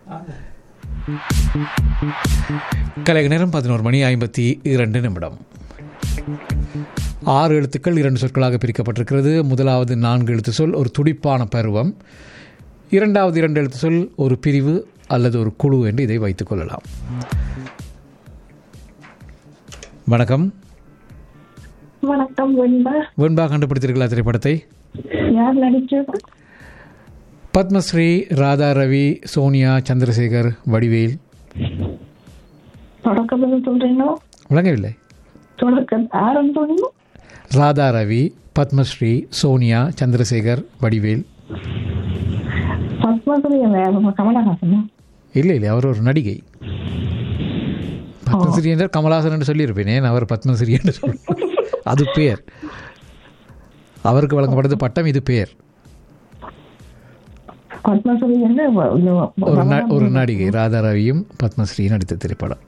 கலைக நேரம் பதினோரு மணி ஐம்பத்தி இரண்டு நிமிடம் ஆறு எழுத்துக்கள் இரண்டு சொற்களாக பிரிக்கப்பட்டிருக்கிறது முதலாவது நான்கு எழுத்து சொல் ஒரு துடிப்பான பருவம் இரண்டாவது இரண்டு எழுத்து சொல் ஒரு பிரிவு அல்லது ஒரு குழு என்று இதை வைத்துக் கொள்ளலாம் வணக்கம் வணக்கம் வெண்பா வெண்பா கண்டுபிடித்தீர்களா திரைப்படத்தை யார் நடிச்சது பத்மஸ்ரீ ராதா ரவி சோனியா சந்திரசேகர் வடிவேல் தொடக்கம் எதுவும் சொல்றீங்களோ விளங்கவில்லை தொடக்கம் யாருன்னு சொன்னீங்க ராதா ரவி பத்மஸ்ரீ சோனியா சந்திரசேகர் வடிவேல் பத்மஸ்ரீ வேற கமலஹாசனா இல்லை இல்லை அவர் ஒரு நடிகை பத்மஸ்ரீ என்றால் கமலாசன் என்று சொல்லியிருப்பேனே நான் அவர் பத்மஸ்ரீ என்று சொல் அது பேர் அவருக்கு வழங்கப்பட்டது பட்டம் இது பேர் பத்மஸ்ரீ என்ன ஒரு ந- ஒரு நடிகை ராதா ரவியும் பத்மஸ்ரீ நடித்த திரைப்படம்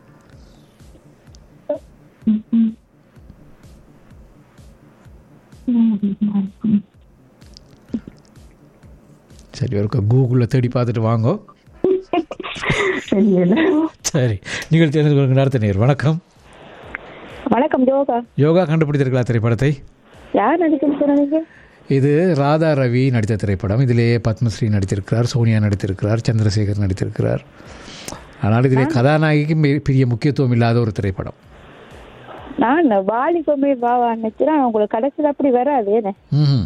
சரி ஒரு கூகுளில் தேடி பார்த்துட்டு வாங்கோ தெரியல சரி நீங்கள் தெரிந்து கொள்கிற அடுத்த நேர் வணக்கம் வணக்கம் யோகா யோகா கண்டுபிடித்திருக்கலாம் திரைப்படத்தை யார் நடிக்கிறது சொன்னீங்க இது ராதா ரவி நடித்த திரைப்படம் இதிலே பத்மஸ்ரீ நடித்திருக்கிறார் சோனியா நடித்திருக்கிறார் சந்திரசேகர் நடித்திருக்கிறார் ஆனால் இதிலே கதாநாயகிக்கு பெ- பெரிய முக்கியத்துவம் இல்லாத ஒரு திரைப்படம் நான் வாலிபமே வாவா நினைச்சுனா உங்களுக்கு கடைசியில் அப்படி வராது என்ன ம்ஹும்.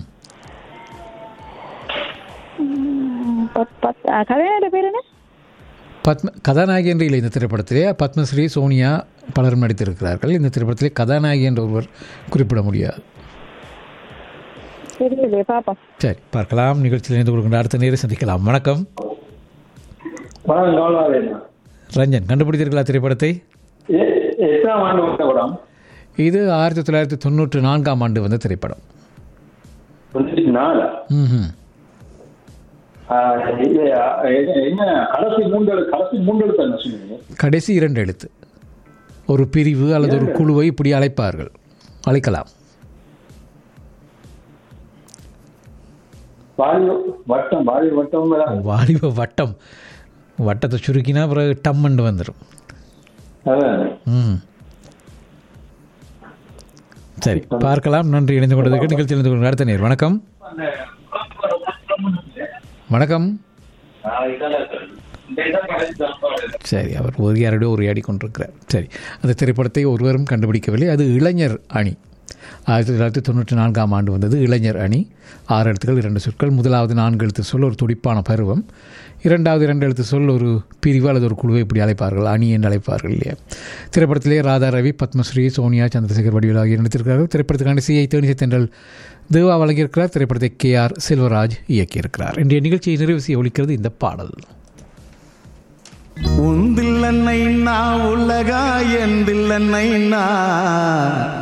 பத்- பத்- ஆ, கதையோட பேர் என்ன பத்ம கதாநாயகி என்று இல்லை இந்த திரைப்படத்திலே பத்மஸ்ரீ சோனியா பலரும் நடித்திருக்கிறார்கள் இந்த திரைப்படத்திலே கதாநாயகி என்ற ஒருவர் குறிப்பிட முடியாது தெரியலையே பாப்போம் சரி பார்க்கலாம் நிகழ்ச்சியில் இணைந்து கொடுக்கின்ற அடுத்த நேரம் சந்திக்கலாம் வணக்கம் வணக்கம் கவலைவாதேன் ரஞ்சன் கண்டுபிடித்தீர்களா திரைப்படத்தை எட்டாம் ஆண்டு வந்த படம் இது ஆயிரத்தி தொள்ளாயிரத்தி தொண்ணூற்று நான்காம் ஆண்டு வந்த திரைப்படம் தொண்ணூத்தி நாலு ம்ஹும். ஆஹ் இது, அஹ், என்ன கடைசி மூன்று எழு- கடைசி மூன்று எழுத்து என்ன சொன்னீங்க கடைசி இரண்டு எழுத்து ஒரு பிரிவு அல்லது ஒரு குழுவை இப்படி அழைப்பார்கள் அழைக்கலாம் வாயு வட்டம் வாயு வட்டம் வாலிப வட்டம் வட்டத்தை சுருக்கினா பிறகு டம்மண்டு வந்துடும் அதான் ம் சரி பார்க்கலாம் நன்றி இணைந்து கொண்டதுக்கு நிகழ்ச்சி இணைந்து கொண்டு அடுத்த நேர் வணக்கம் வணக்கம் சரி அவர் ஒரு யாரோட உரையாடி கொண்டிருக்கிறார் சரி அந்த திரைப்படத்தை ஒருவரும் கண்டுபிடிக்கவில்லை அது இளைஞர் அணி ஆயிரத்தி தொள்ளாயிரத்தி தொண்ணூற்றி நான்காம் ஆண்டு வந்தது இளைஞர் அணி ஆறு எழுத்துக்கள் இரண்டு சொற்கள் முதலாவது நான்கு எழுத்து சொல் ஒரு துடிப்பான பருவம் இரண்டாவது இரண்டு எழுத்து சொல் ஒரு பிரிவு அல்லது ஒரு குழுவை இப்படி அழைப்பார்கள் அணி என்று அழைப்பார்கள் இல்லையா திரைப்படத்திலே ராதா ரவி பத்மஸ்ரீ சோனியா சந்திரசேகர் வடிவேல் ஆகியோர் நடித்திருக்கிறார்கள் திரைப்படத்துக்கான சிஐ தேனிசை தென்றல் தேவா வழங்கியிருக்கிறார் திரைப்படத்தை கே ஆர் செல்வராஜ் இயக்கியிருக்கிறார் இன்றைய நிகழ்ச்சியை நிறைவு செய்ய ஒலிக்கிறது இந்த பாடல் உந்தில்லன்னைன்னா உலகா எந்தில்லன்னைன்னா